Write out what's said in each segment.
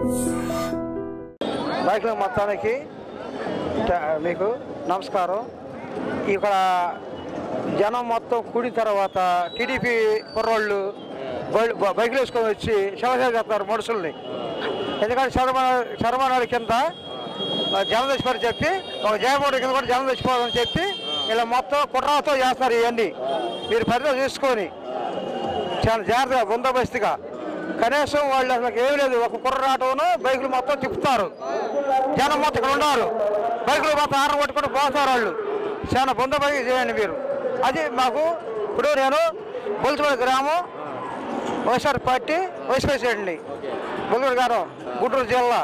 నాయకుల మొత్తానికి ట- మీకు నమస్కారం ఇక్కడ జనం మొత్తం కూడిన తర్వాత టీడీపీ కుర్రోళ్ళు బై- బ- బైకులు వేసుకొని వచ్చి శవసేవ చేస్తారు మనుషుల్ని ఎందుకంటే శర్మ శర్మనాడు కింద ఆ, జనం తెచ్చిపోయి చెప్పి ఒక జయమోడి కింద కూడా జనం తెచ్చిపోవాలని చెప్పి ఇలా మొత్తం కుట్రతో చేస్తారు ఇవన్నీ మీరు పరిధిలో చూసుకొని చాలా జాగ్రత్తగా బందోబస్తుగా కనీసం వాళ్ళు అసలు ఏమీ లేదు ఒక కుర్రాటోను బైకులు మొత్తం తిప్పుతారు జనం మొత్తం ఇక్కడ ఉన్నారు బైకులు మొత్తం ఆరం కొట్టుకుంటూ పోతారు వాళ్ళు చాలా బందోబస్తు చేయండి మీరు అది మాకు ఇప్పుడు నేను బొలుచుపల్లి గ్రామం వైఎస్ఆర్ పార్టీ వైస్ ప్రెసిడెంట్ని బుల్లూరు గారు గుంటూరు జిల్లా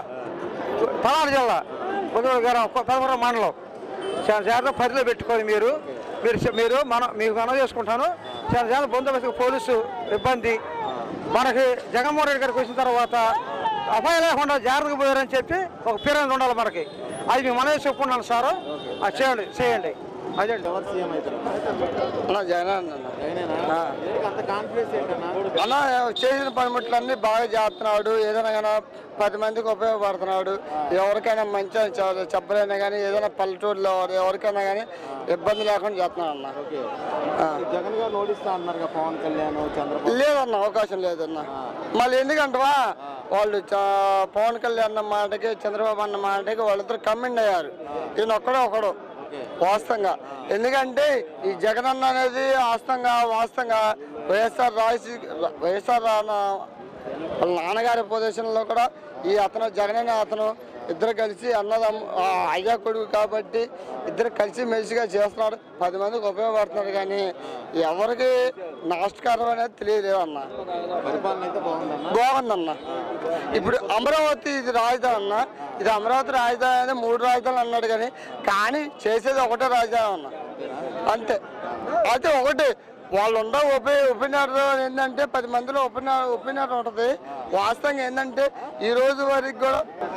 పల్నాడు జిల్లా బుల్లూరు గారు పదమూడు మండలం చాలా జాగ్రత్త పరిధిలో పెట్టుకొని మీరు మీరు చె- మీరు మన మీకు మనం చేసుకుంటాను చాలా జాగ్రత్త బందోబస్తు పోలీసు ఇబ్బంది మనకి జగన్మోహన్ రెడ్డి గారికి వచ్చిన తర్వాత అపాయం లేకుండా జాగ్రత్తగా పోయారని చెప్పి ఒక పీరియడ్ ఉండాలి మనకి అది మేము మనమే చెప్పుకున్నాను సార్ అది చేయండి చేయండి అదే ఎవరు సీఎం అవుతారు అన్న జగన్ అన్న జగనేనా ఆ. ఎందుకు అంత కాన్ఫిడెన్స్ ఏంటన్నా అన్న చేసిన పనిముట్లన్నీ బాగా చేస్తున్నాడు ఏదైనా కానీ పది మందికి ఉపయోగపడుతున్నాడు ఎవరికైనా మంచిగా చ- చెప్పలేనా కానీ ఏదైనా పల్లెటూరులో ఎవరికైనా కానీ ఇబ్బంది లేకుండా చేస్తున్నాడు అన్న ఓకే ఆ. జగన్ గారు ఓడిస్తా అన్నారు కదా పవన్ కళ్యాణ్ చంద్రబాబు లేదన్న అవకాశం లేదన్న మళ్ళీ ఎందుకంటవా వాళ్ళు చ- పవన్ కళ్యాణ్ అన్న మాటకి చంద్రబాబు అన్న మాటకి వాళ్ళిద్దరు కమెండ్ అయ్యారు ఈయన ఒక్కడో ఒకడు వాస్తవంగా ఎందుకంటే ఈ జగనన్న అనేది వాస్తవంగా వాస్తవంగా వైఎస్ఆర్ రాజశీ వైఎస్ఆర్ రా- వాళ్ళ నాన్నగారి పొజిషన్లో కూడా ఈ అతను జగనన్న అతను ఇద్దరు కలిసి అన్నదమ్ము ఆ అయ్యా కొడుకు కాబట్టి ఇద్దరు కలిసి మెలిసిగా చేస్తున్నాడు పది మందికి ఉపయోగపడుతున్నాడు కానీ ఎవరికి నష్టకరం అనేది తెలియలేదు అన్న పరిపాలన అయితే బాగుందన్న బాగుందన్న ఇప్పుడు అమరావతి ఇది రాజధాని అన్న ఇది అమరావతి రాజధాని అని మూడు రాజధానులు అన్నాడు కానీ కానీ చేసేది ఒకటే రాజధాని అన్న అంతే అయితే ఒకటి వాళ్ళు ఉండ ఒపి ఒపీనియన్ ఏంటంటే పది మందిలో ఒపీనియన్ ఒపీనియన్ ఉంటుంది వాస్తవంగా ఏంటంటే ఈ రోజు వరకు కూడా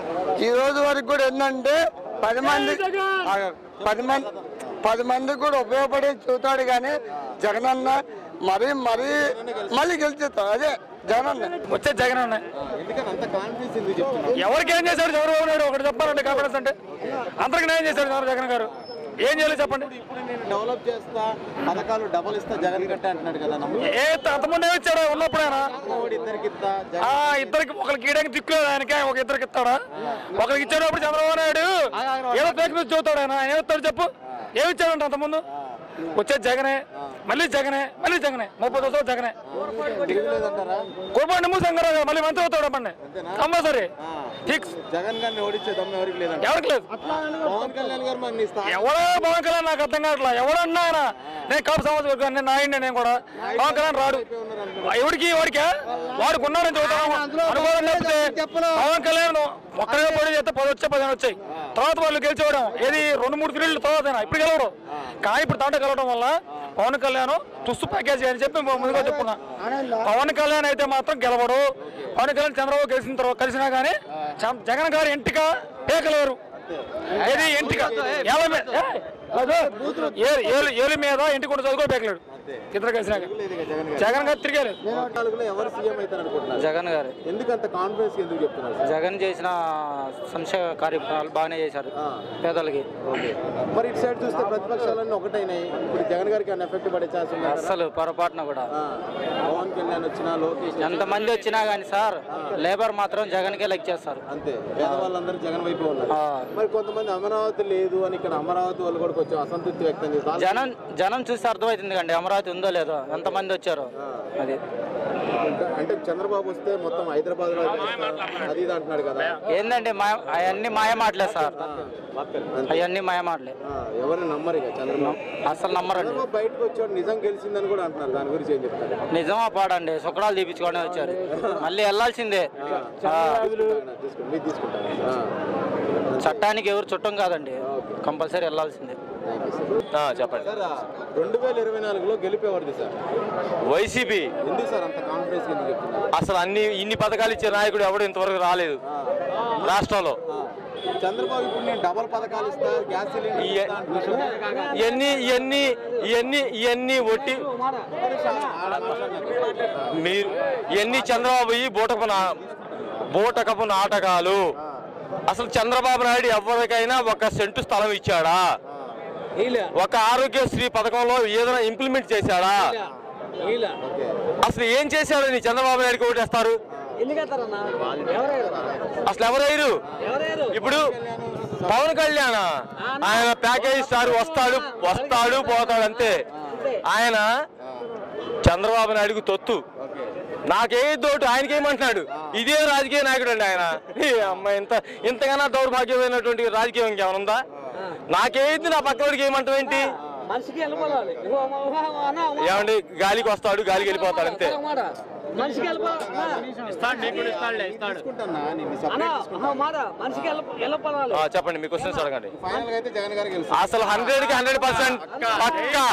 ఈ రోజు వరకు కూడా ఏంటంటే పది మంది ఆగ- పది మంది పది మందికి కూడా ఉపయోగపడి చూతాడు కానీ జగనన్న మరీ మరీ మళ్ళీ గెలిచేస్తాడు అదే జగనన్న వచ్చే జగన్ అన్న ఎందుకని అంత కాన్ఫిడెన్స్ ఎందుకు చెప్తున్నారు ఎవరికి ఏం చేశాడు చంద్రబాబు నాయుడు ఒకటి చెప్పాలంటే కాన్ఫిడెన్స్ అంటే అందరికి న్యాయం చేశాడు చంద్రబాబు జగన్ గారు ఏం చేయాలి చెప్పండి ఇప్పుడు నేను డెవలప్ చేస్తా పథకాలు డబుల్ ఇస్తా జగన్ కట్టే అంటున్నాడు కదా నమ్ముతా ఏ అంతమంది ఏమి ఇచ్చాడు ఉన్నప్పుడు ఆయన ఓడి ఇద్దరికి ఇస్తా ఆ ఇద్దరికి ఒకరికి ఇయడానికి దిక్కులేదు ఆయనకి ఒక ఇద్దరికి ఇస్తాడా ఒకరికి ఇచ్చేటప్పుడు చంద్రబాబు నాయుడు ఏదో ఫేక్ న్యూస్ చూస్తాడు ఆయన ఆయన ఏమిస్తాడు చెప్పు ఏమి ఇచ్చాడంట అంతకుముందు వచ్చే జగనే మళ్ళీ జగనే మళ్ళీ జగనే ముప్పై సంవత్సరాలు జగనే తిరగలేదంటారా కోపండి మూసంగారు మళ్ళీ మంత్రి అవుతాడు అప్పండి కంపల్సరీ ఆ. ఫిక్స్ జగన్ గారిని ఓడించే దమ్ము ఎవరికి లేదంట ఎవరికి లేదు పవన్ కళ్యాణ్ గారు మరి నీ స్థాయి ఎవడో పవన్ కళ్యాణ్ నాకు అర్థం కావట్లా ఎవడన్నా ఆయన నేను కాపు సమాజం నేను నాయండి నేను కూడా పవన్ కళ్యాణ్ రాడు ఎవడికి ఎవడికే వాడికి ఉన్నారని చూద్దాం అనుకోవడం లేకపోతే పవన్ కళ్యాణ్ ఒక్కడే పోటీ చేస్తే పది వచ్చాయి పదిహేను వచ్చాయి తర్వాత వాళ్ళు గెలిచేవడం ఏది రెండు మూడు ఫీల్డ్ తర్వాత ఇప్పుడు గెలవడం కానీ ఇప్పుడు దాంట్లో గెలవడం వల్ల పవన్ కళ్యాణ్ తుస్సు ప్యాకేజీ అని చెప్పి ముందుగా చెప్పుకున్నా పవన్ కళ్యాణ్ అయితే మాత్రం గెలవడు పవన్ కళ్యాణ్ చంద్రబాబు గెలిచిన తర్వాత కలిసినా కానీ చం- జగన్ గారు ఎంటిక పేకలేరు ఏది ఎంటిక ఏల మీద ఏయ్, అదో, ఏలు- ఏలు- ఏలు మీద ఇంటికి కూడా చదువుకో పేకలేడు ఇద్దరు కలిసినాక లేదు ఇక జగన్ గారు జగన్ గారు తిరిగారు నాలుగులో ఎవరు సీఎం అవుతారు అనుకుంటున్నారు జగన్ గారు ఎందుకు అంత కాన్ఫిడెన్స్ ఎందుకు చెప్తున్నారు సార్? జగన్ చేసిన సంక్షేమ కార్యక్రమాలు బాగానే చేశారు ఆ. పేదలకి ఓకే మరి ఇటు సైడ్ చూస్తే ప్రతిపక్షాలన్నీ ఒకటైనాయి ఇప్పుడు జగన్ గారికి ఏమైనా ఎఫెక్ట్ పడే ఛాన్స్ ఉంది అస్సలు పొరపాటున కూడా పవన్ కళ్యాణ్ వచ్చినా లోకేష్ వచ్చినా, ఎంతమంది వచ్చినా కానీ సార్ లేబర్ మాత్రం జగన్కే లెక్ చేస్తారు అంతే పేదవాళ్ళందరూ జగన్ వైపు ఉన్నారు ఆ. మరి కొంతమంది అమరావతి లేదు అని ఇక్కడ అమరావతి వాళ్ళు కూడా కొంచెం అసంతృప్తి వ్యక్తం చేస్తారు జనం జనం చూస్తే అర్థమవుతుంది కండి అమరావతి ఉందో లేదో ఎంతమంది వచ్చారో అది అంటే చంద్రబాబు వస్తే మొత్తం హైదరాబాద్ లో అది ఇది అంటున్నాడు కదా ఏందండి మాయ అవన్నీ మాయమాటలే సార్ అంతే. అవన్నీ మాయమాటలే ఆ, ఎవరిని నమ్మరు ఇక చంద్రబాబు అసలు నమ్మరండి చంద్రబాబు బయటకు వచ్చాడు నిజం గెలిచిందని కూడా అంటున్నారు దాని గురించి ఏం చెప్తారు నిజమా పాడండి శుక్రాలు తీపించుకొని వచ్చారు మళ్ళీ వెళ్ళాల్సిందే ఆ, తీసుకుంటాను, తీసుకోండి మీరు తీసుకుంటారు ఆ. చట్టానికి ఎవరు చుట్టం కాదండి కంపల్సరీ వెళ్ళాల్సిందే చెప్పండి సార్ రెండు వేల ఇరవై నాలుగులో గెలిపేవాడిది సార్ వైసీపీ ఎందుకు సార్ అంత కాన్ఫిడెన్స్ ఎందుకు చెప్తున్నారు అసలు అన్ని ఇన్ని పథకాలు ఇచ్చే నాయకుడు ఎవడు ఇంతవరకు రాలేదు రాష్ట్రంలో ఆ. చంద్రబాబు ఇప్పుడు నేను డబల్ పథకాలు ఇస్తా గ్యాస్ సిలిండర్ ఇయ- ఇస్తా అంటున్నాడు. ఇవన్నీ ఇవన్నీ ఇవన్నీ ఇవన్నీ ఒట్టి ఒక్క నిమిషం, ఆడ మాట్లాడండి. మీరు ఇవన్నీ చంద్రబాబు ఈ బూటకు నా బూటకపు నాటకాలు అసలు చంద్రబాబు నాయుడు ఎవరికైనా ఒక సెంటు స్థలం ఇచ్చాడా ఒక ఆరోగ్యశ్రీ పథకంలో ఏదైనా ఇంప్లిమెంట్ చేశాడా అసలు ఏం చేశాడని చంద్రబాబు నాయుడుకి ఓటేస్తారు అసలు ఎవరయ్యారు ఇప్పుడు పవన్ కళ్యాణ్ ఆయన ప్యాకేజ్ స్టార్ వస్తాడు వస్తాడు పోతాడు అంతే ఆయన చంద్రబాబు నాయుడుకు తొత్తు నాకే తోటు ఆయనకేమంటున్నాడు ఇదే రాజకీయ నాయకుడు అండి ఆయన ఈ అమ్మాయి ఇంత ఇంతకన్నా దౌర్భాగ్యమైనటువంటి రాజకీయం ఇంకేమైనా ఉందా నాకేంది నా పక్కవాడికి ఏమంటావు ఏంటి మనిషికి వెళ్ళిపోవాలి ఇగో అమ్మ, అమ్మ, అమ్మ, అన్న, అమ్మ. ఏమండి గాలికి వస్తాడు గాలికి వెళ్ళిపోతాడు అంతే ఒక మాట. మనిషికి వెళ్ళిపోవాలి తీసుకుంటానా నేను అన్న సపరేట్ అమ్మ, మాట మనిషికి వెళ్ళ- వెళ్ళిపోవాలి ఆ, చెప్పండి మీ క్వశ్చన్స్ అడగండి ఫైనల్ గా అయితే జగన్ గారికి గెలుస్తుంది అసలు హండ్రెడ్ కి హండ్రెడ్ పర్సెంట్ పక్కా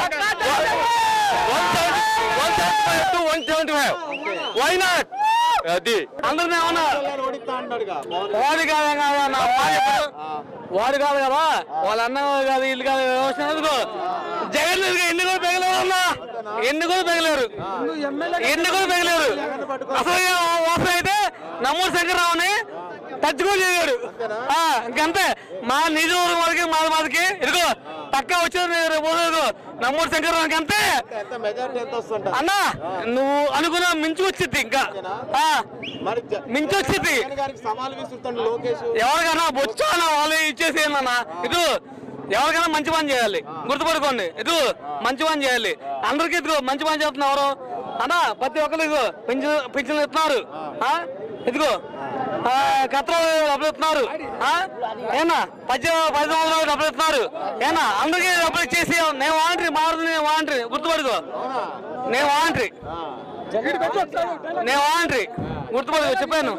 one seventy five why not అది అందరినీ ఏమన్నా కళ్యాణ్ ఓడిస్తా అంటున్నాడుగా పవన్ వాడు కాదు కదా నా మాట చెప్పు. వాడు కాదు కదా వాళ్ళ అన్న కాదు ఇల్లు కాదు వ్యవస్థ ఎందుకు జగన్ ఎదురుగా ఎన్ని కూడా పెగలేరు అన్న ఎన్ని కూడా పెగలేరు ఎన్ని కూడా పెగలేరు అసలు వాసన అయితే నమ్మూరు శంకర్రావుని టచ్ కూడా చేయలేడు ఆ, ఇంకంతే మా నిజవర్గం వాళ్ళకి మాది మాదికి ఇదిగో పక్కా వచ్చేది రేపు పోదు ఇదిగో నమ్మూరు శంకర్రావుకి అంతే ఎంత మెజారిటీ ఎంత వస్తుంట అన్నా నువ్వు అనుకున్న మించి వచ్చింది ఇంకా ఆ, మరి జ- మించి వచ్చింది జగన్ గారికి సవాల్ విసురుతాడు లోకేష్ ఎవరికైనా బొచ్చానా వాళ్ళు ఇచ్చేసి అన్న ఇది ఎవరికైనా మంచి పని చేయాలి గుర్తుపడుకోండి ఇది మంచి పని చేయాలి అందరికీ ఇదిగో మంచి పని చేస్తున్నారు ఎవరు అన్న ప్రతి ఒక్కరు ఇదిగో పింఛన్ పింఛన్లు ఇస్తున్నారు ఆ? ఇదిగో ఆ, కత్రాలు డబ్బులు ఇస్తున్నారు ఆ? ఏనా పద్దె పది వందలు డబ్బులు ఇస్తున్నారు ఏనా అందరికీ డబ్బులు ఇచ్చేసి నేను వాంటరీ మారుతుంది నేను వాంటరీ గుర్తుపడుకో నేను వాంటరీ నేను వాంటరీ గుర్తుపడుకో చెప్పాను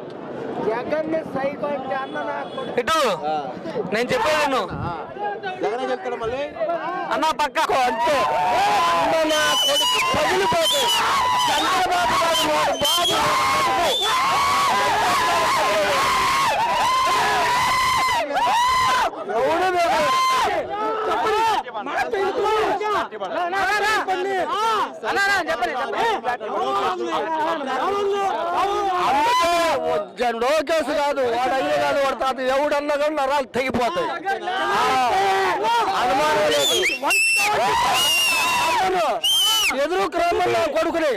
ఇటు నేను చెప్పేది నువ్వు జగన్ గెలుస్తాడు మళ్ళీ అన్న పక్క అంతే అన్న నా కొడుకు పగిలిపోతే చంద్రబాబు నాయుడు వాడు బాబు ఎవడు లేదు. అందుకే జ- లోకేష్ కాదు వాడు అయ్యే కాదు వాడు తాత ఎవడన్నా కానీ నరాలు తెగిపోతాయి ఆ, అనుమానం లేదు అవును. ఎదురు క్రమంలో కొడుకుని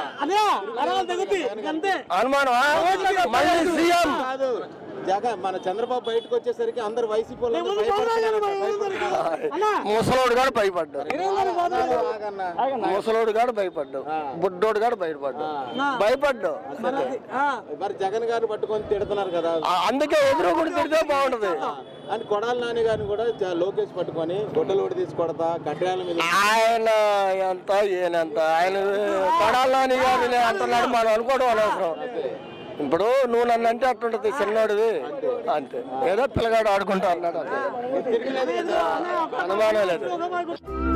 అనుమానం మళ్ళీ సీఎం కాదు జగన్ మన చంద్రబాబు బయటకు వచ్చేసరికి అందరు వైసీపీ వాళ్ళు అందరూ భయపడుతున్నారు, భయపడుతున్నారు. ముసలోడు గాడు భయపడ్డాడు ఆగన్నా. ముసలోడు గాడు భయపడ్డావు బుడ్డోడు గాడు భయపడ్డావు భయపడ్డావు మరి జగన్ గారిని పట్టుకొని తిడుతున్నారు కదా ఆ, అందుకే ఎదురు కూడా తిడితే బాగుంటది అని కొడాలి నాని గారిని కూడా జ- లోకేష్ పట్టుకొని గొడ్డలు ఓడి తీసి కొడతా కడ్డాల మీద ఆయన ఎంత ఈయనంత ఆయన పడాలని గారిని అంటున్నాడు మనం అనుకోవడం అనవసరం ఇప్పుడు నువ్వు నన్ను అంటే అట్టుంటది చిన్నోడివి అంతే ఏదో పిల్లగాడు ఆడుకుంటా అన్నాడు అంతే తిరిగి లేదు కదా. అనుమానం లేదు